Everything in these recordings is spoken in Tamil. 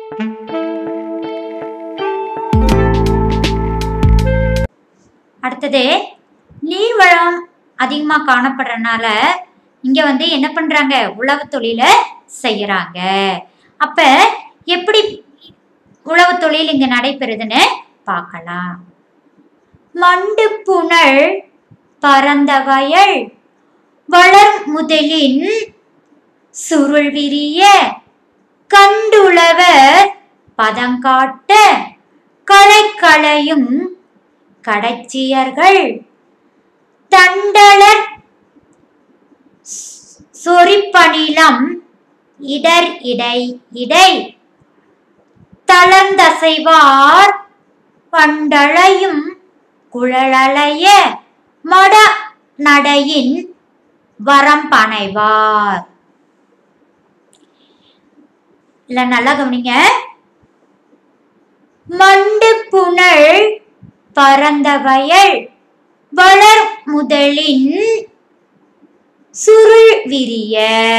அடுத்தது நீர்வளம் அதிகமாக காணப்படுறதுனால இங்க வந்து என்ன பண்றாங்க உழவு தொழில செய்யறாங்க அப்ப எப்படி உழவு தொழில் இங்க நடைபெறுதுன்னு பார்க்கலாம் மண்டு புனல் பரந்த வயல் வளர் முதலின் சுருள் விரிய கண்டுளவர் பதங்காட்ட களைக்களையும் கடைச்சியர்கள் தண்டலர் சொறிப்பணிலம் இடர் இடை இடை தளர்ந்தசைவார் பண்டளையும் குழலலைய மட நடையின் வரம்பனைவார் இல்ல நல்லா கவனிங்க மண்டு புனல் பரந்த வயல் வளர் முதலின் சுருள் விரிய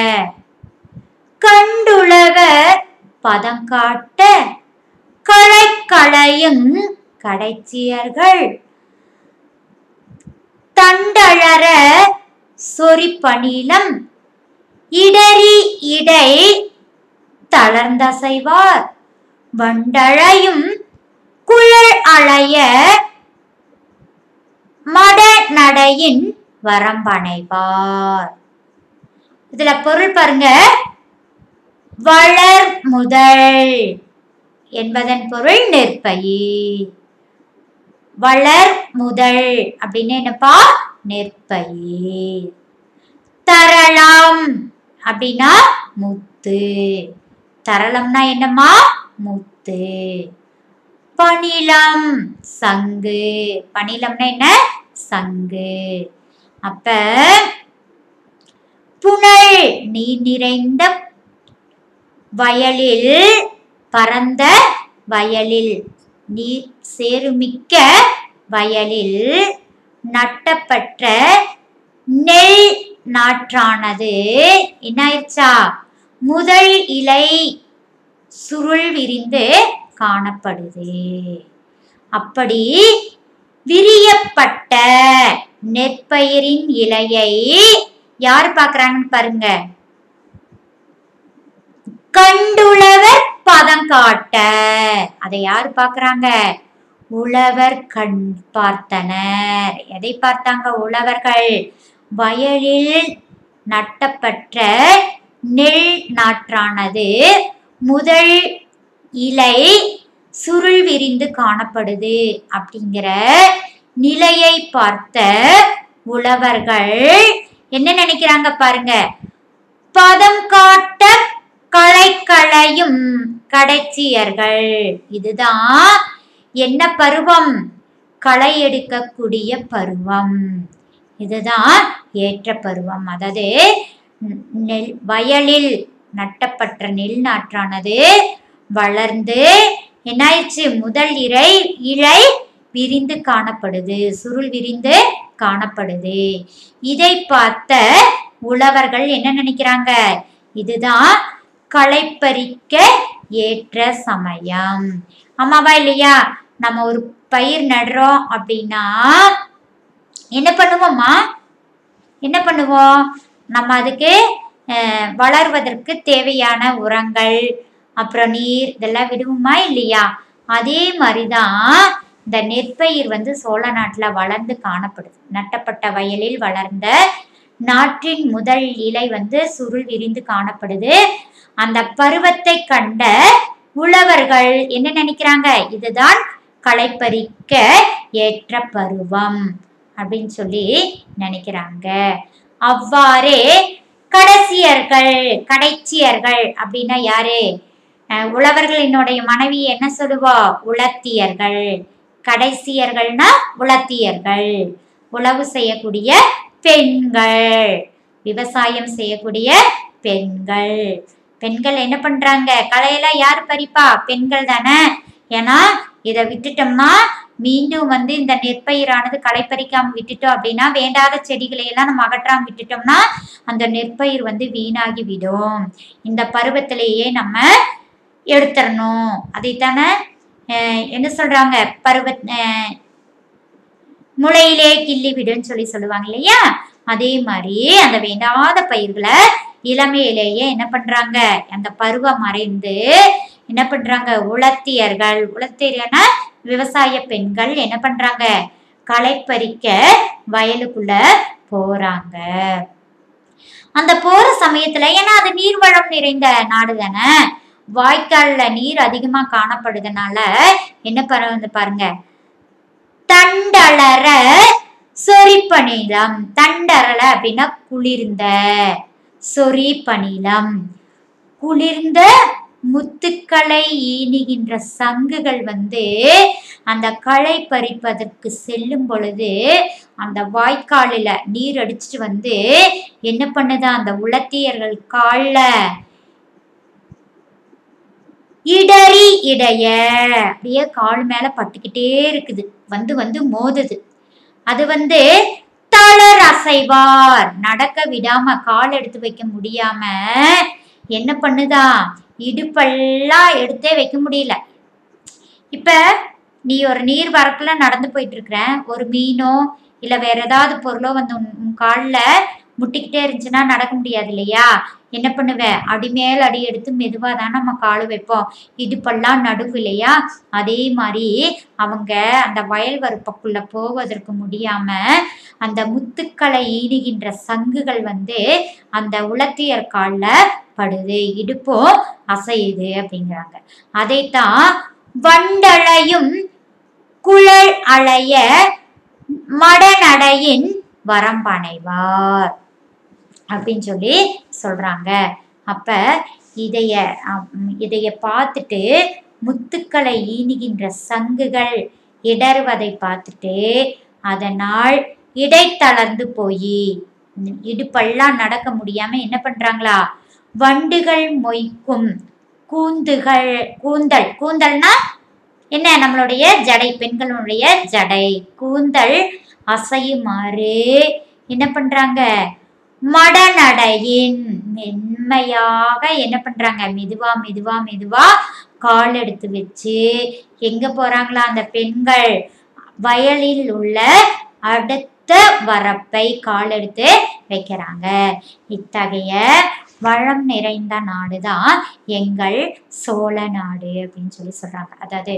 கண்டுளவர் பதங்காட்ட களைக்களையும் கடைச்சியர்கள் தண்டழற சொறிப்பணிலம் இடறி இடை தளர்ந்தசைவார் வண்டழையும் குழல் அலைய மட நடையின் வரம்பனைவார் இதுல பொருள் பாருங்க வளர் முதல் என்பதன் பொருள் நெற்பயிர் வளர் முதல் அப்படின்னு என்னப்பா நெற்பயிர் தரளம் அப்படின்னா முத்து தரளம்னா என்னம்மா முத்து பணிலம் சங்கு பணிலம்னா என்ன சங்கு அப்ப புனல் நீர் நிறைந்த வயலில் பரந்த வயலில் நீர் சேருமிக்க வயலில் நட்டப்பட்ட நெல் நாற்றானது என்ன ஆயிடுச்சா முதல் இலை சுருள் விரிந்து காணப்படுது அப்படி விரியப்பட்ட நெற்பயிரின் இலையை யார் பார்க்கறாங்கன்னு பாருங்க கண்டுளவர் பதம் காட்ட அதை யார் பார்க்கறாங்க உழவர் கண் பார்த்தனர் எதை பார்த்தாங்க உழவர்கள் வயலில் நட்டப்பட்ட நெல் நாற்றானது முதல் இலை சுருள் விரிந்து காணப்படுது அப்படிங்கிற நிலையை பார்த்த உழவர்கள் என்ன நினைக்கிறாங்க பாருங்க பதம் காட்ட களைக்களையும் கடைச்சியர்கள் இதுதான் என்ன பருவம் களை எடுக்கக்கூடிய பருவம் இதுதான் ஏற்ற பருவம் அதாவது ந- நெல் வயலில் நட்டப்பட்ட நெல் நாற்றானது வளர்ந்து என்னாயிடுச்சு முதல் இலை இலை விரிந்து காணப்படுது சுருள் விரிந்து காணப்படுது இதை பார்த்த உழவர்கள் என்ன நினைக்கிறாங்க இதுதான் களைப்பறிக்க ஏற்ற சமயம் ஆமாவா இல்லையா நம்ம ஒரு பயிர் நடுறோம் அப்படின்னா என்ன பண்ணுவோம்மா என்ன பண்ணுவோம் நம்ம அதுக்கு அஹ், வளர்வதற்கு தேவையான உரங்கள் அப்புறம் நீர் இதெல்லாம் விடுவோமா இல்லையா அதே மாதிரிதான் இந்த நெற்பயிர் வந்து சோழ நாட்டில் வளர்ந்து காணப்படுது நட்டப்பட்ட வயலில் வளர்ந்த நாற்றின் முதல் இலை வந்து சுருள் விரிந்து காணப்படுது அந்த பருவத்தை கண்ட உழவர்கள் என்ன நினைக்கிறாங்க இதுதான் களைப்பறிக்க ஏற்ற பருவம் அப்படின்னு சொல்லி நினைக்கிறாங்க அவ்வாறே கடைசியர்கள் கடைச்சியர்கள் அப்படின்னா யாரு அஹ் உழவர்களினுடைய மனைவி என்ன சொல்லுவா உலத்தியர்கள் கடைசியர்கள்னா உலத்தியர்கள் உழவு செய்யக்கூடிய பெண்கள் விவசாயம் செய்யக்கூடிய பெண்கள் பெண்கள் என்ன பண்றாங்க களையெல்லாம் யார் பறிப்பா பெண்கள் தானே ஏன்னா இதை விட்டுட்டோம்னா மீண்டும் வந்து இந்த நெற்பயிரானது களை பறிக்காம விட்டுட்டோம் அப்படின்னா வேண்டாத செடிகளை எல்லாம் நம்ம அகற்றாம விட்டுட்டோம்னா அந்த நெற்பயிர் வந்து வீணாகி விடும் இந்த பருவத்திலேயே நம்ம எடுத்துடணும் அதைத்தானே அஹ், என்ன சொல்றாங்க பருவ அஹ், முளையிலே கிள்ளி விடுன்னு சொல்லி சொல்லுவாங்க இல்லையா அதே மாதிரி அந்த வேண்டாத பயிர்களை இளமையிலேயே என்ன பண்றாங்க அந்த பருவம் மறைந்து என்ன பண்றாங்க உலத்தியர்கள் உலத்தியர்னா விவசாய பெண்கள் என்ன பண்றாங்க களை பறிக்க வயலுக்குள்ள போறாங்க அந்த போற சமயத்துல ஏன்னா அது நீர்வளம் நிறைந்த நாடு தானே வாய்க்கால்ல நீர் அதிகமா காணப்படுறதுனால என்ன பரவது பாருங்க தண்டளர சொறிப்பணிலம் தண்டரல அப்படின்னா குளிர்ந்த சொறிப்பணிலம் குளிர்ந்த முத்துக்களை ஈனுகின்ற சங்குகள் வந்து அந்த களை பறிப்பதற்கு செல்லும் பொழுது அந்த வாய்க்காலில் நீர் அடிச்சிட்டு வந்து என்ன பண்ணுது அந்த உலத்தியர்கள் கால்ல இடறி இடைய அப்படியே கால் மேல பட்டுக்கிட்டே இருக்குது வந்து வந்து மோதுது அது வந்து தளர் அசைவார் நடக்க விடாம கால் எடுத்து வைக்க முடியாம என்ன பண்ணுதா இடுப்பெல்லாம் எடுத்தே வைக்க முடியல இப்ப நீ ஒரு நீர் வரப்புல நடந்து போயிட்டு இருக்கிற ஒரு மீனோ இல்ல வேற ஏதாவது பொருளோ வந்து உன் உன் கால்ல முட்டிக்கிட்டே இருந்துச்சுன்னா நடக்க முடியாது இல்லையா என்ன பண்ணுவ அடி மேல் அடி எடுத்து மெதுவா தான் நம்ம கால் வைப்போம் இடுப்பெல்லாம் நடுவு இல்லையா அதே மாதிரி அவங்க அந்த வயல் வரப்புக்குள்ள போவதற்கு முடியாம அந்த முத்துக்களை ஈடுகின்ற சங்குகள் வந்து அந்த உலத்தியர் காலில் படுது இடுப்பும் அசையுது அப்படிங்கிறாங்க அதைத்தான் வண்டளையும் குழல் அலைய மடநடையின் வரம்பனைவார் அப்படின்னு சொல்லி சொல்றாங்க அப்ப இதைய அம், இதைய பார்த்துட்டு முத்துக்களை ஈனுகின்ற சங்குகள் இடறுவதை பார்த்துட்டு அதனால் இடைத்தளர்ந்து போய் இடுப்பெல்லாம் நடக்க முடியாம என்ன பண்றாங்களா வண்டுகள் மொய்க்கும் கூந்துகள் கூந்தல் கூந்தல்னா என்ன நம்மளுடைய ஜடை பெண்களுடைய ஜடை கூந்தல் அசையுமாறு என்ன பண்றாங்க மடநடையின் மென்மையாக என்ன பண்றாங்க மெதுவா மெதுவா மெதுவா கால் எடுத்து வச்சு எங்க போறாங்களா அந்த பெண்கள் வயலில் உள்ள அடுத்த வரப்பை கால் எடுத்து வைக்கிறாங்க இத்தகைய வளம் நிறைந்த நாடுதான் எங்கள் சோழ நாடு அப்படின்னு சொல்லி சொல்றாங்க அதாவது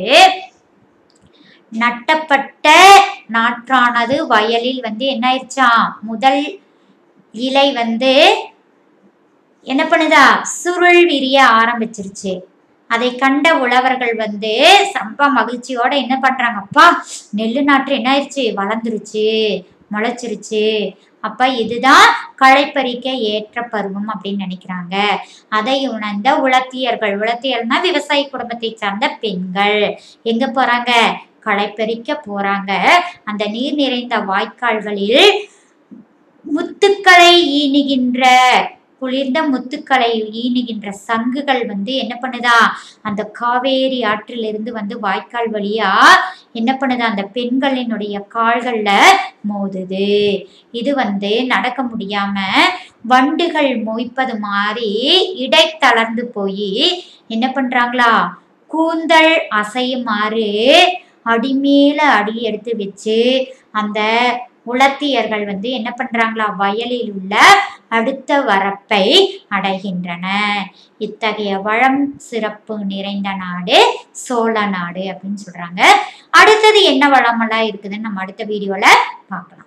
நட்டப்பட்ட நாற்றானது வயலில் வந்து என்ன ஆயிடுச்சாம் முதல் இலை வந்து என்ன பண்ணுதா சுருள் விரிய ஆரம்பிச்சிருச்சு அதை கண்ட உழவர்கள் வந்து சம்பா மகிழ்ச்சியோட என்ன பண்றாங்க அப்பா நெல்லு நாற்று என்ன ஆயிடுச்சு வளர்ந்துருச்சு முளைச்சிருச்சு அப்ப இதுதான் களைப்பறிக்க ஏற்ற பருவம் அப்படின்னு நினைக்கிறாங்க அதை உணர்ந்த உலத்தியர்கள் உலத்தியர்னா விவசாய குடும்பத்தை சார்ந்த பெண்கள் எங்க போறாங்க களைப்பறிக்க போறாங்க அந்த நீர் நிறைந்த வாய்க்கால்களில் முத்துக்களை ஈனுகின்ற குளிர்ந்த முத்துக்களை ஈனுகின்ற சங்குகள் வந்து என்ன பண்ணுதா அந்த காவேரி ஆற்றிலிருந்து வந்து வாய்க்கால் வழியா என்ன பண்ணுது அந்த பெண்களினுடைய கால்கள்ல மோதுது இது வந்து நடக்க முடியாம வண்டுகள் மொய்ப்பது மாதிரி இடை தளர்ந்து போய் என்ன பண்றாங்களா கூந்தல் அசையுமாறு அடிமேல அடி எடுத்து வச்சு அந்த உலத்தியர்கள் வந்து என்ன பண்றாங்களா வயலில் உள்ள அடுத்த வரப்பை அடைகின்றன இத்தகைய வளம் சிறப்பு நிறைந்த நாடு சோழ நாடு அப்படின்னு சொல்றாங்க அடுத்தது என்ன வளமெல்லாம் இருக்குதுன்னு நம்ம அடுத்த வீடியோல பார்க்கலாம்